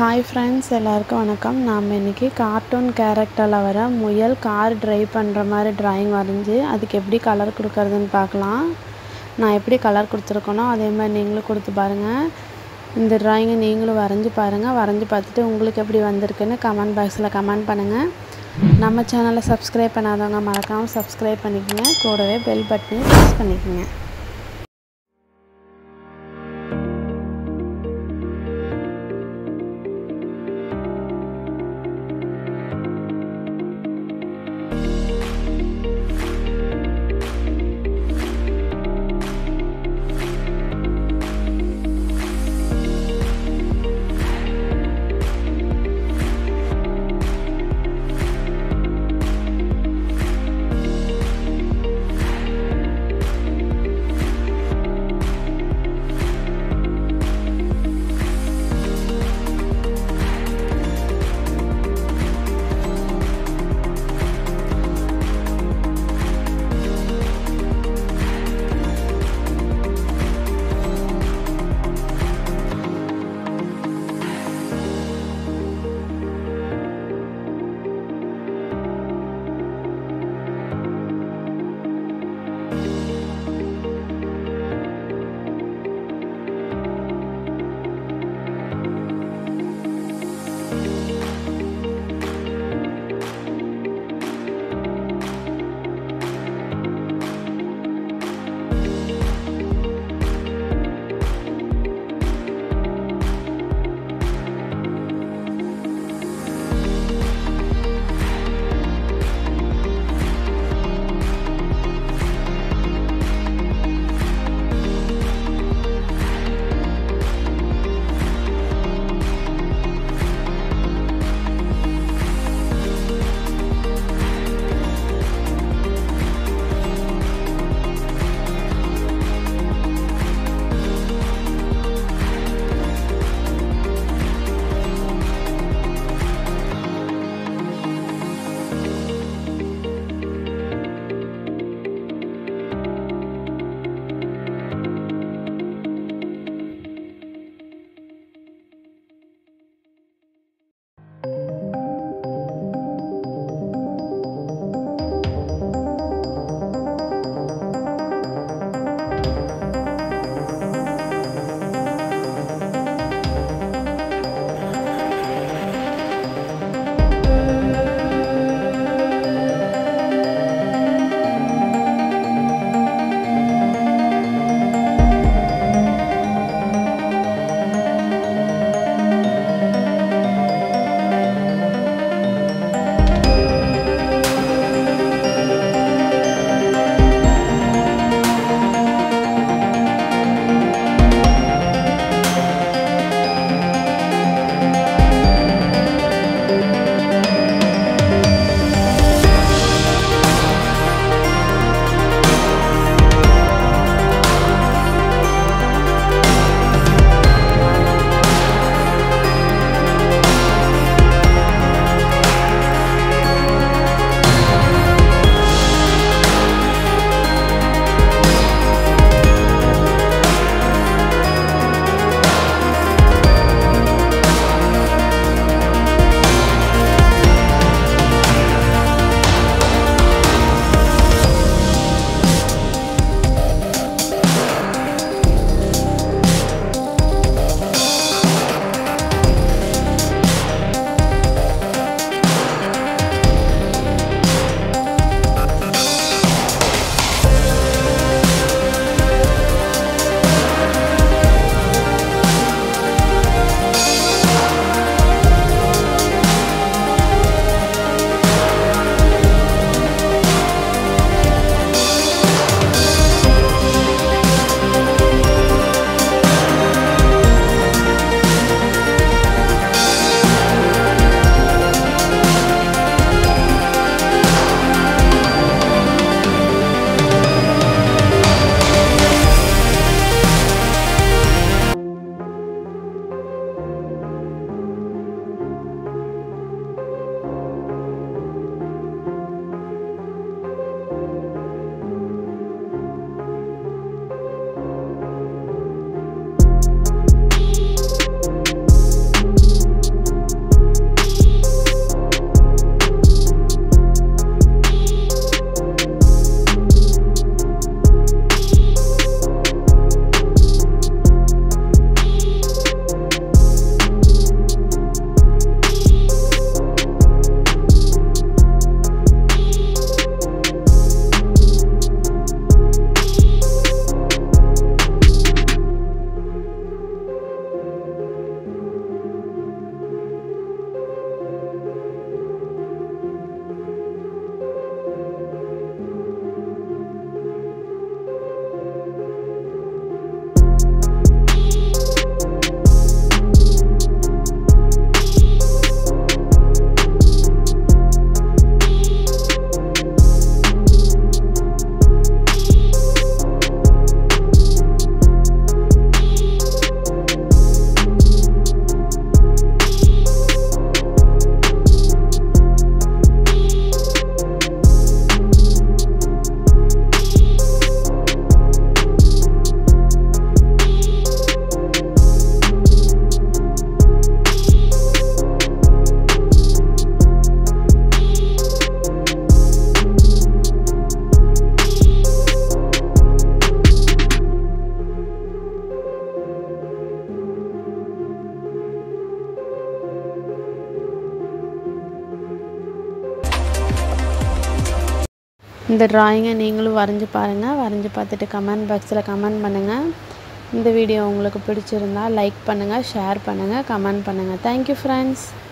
hi friends எல்லாருக்கும் வணக்கம் நாம் இன்றைக்கி கார்ட்டூன் கேரக்டரில் வர முயல் கார் ட்ரைவ் பண்ணுற மாதிரி ட்ராயிங் வரைஞ்சி அதுக்கு எப்படி கலர் கொடுக்கறதுன்னு பார்க்கலாம் நான் எப்படி கலர் கொடுத்துருக்கேனோ அதே மாதிரி நீங்களும் கொடுத்து பாருங்கள் இந்த ட்ராயிங்கை நீங்களும் வரைஞ்சி பாருங்கள் வரைஞ்சி பார்த்துட்டு உங்களுக்கு எப்படி வந்திருக்குன்னு கமெண்ட் பாக்ஸில் கமெண்ட் பண்ணுங்கள் நம்ம சேனலை சப்ஸ்கிரைப் பண்ணாதவங்க மறக்காமல் சப்ஸ்கிரைப் பண்ணிக்கோங்க கூடவே பெல் பட்டனையும் ப்ரெஸ் பண்ணிக்கோங்க இந்த ட்ராயிங்கை நீங்களும் வரைஞ்சி பாருங்கள் வரைஞ்சி பார்த்துட்டு கமெண்ட் பாக்ஸில் கமெண்ட் பண்ணுங்கள் இந்த வீடியோ உங்களுக்கு பிடிச்சிருந்தா லைக் பண்ணுங்கள் ஷேர் பண்ணுங்கள் கமெண்ட் பண்ணுங்கள் தேங்க்யூ ஃப்ரெண்ட்ஸ்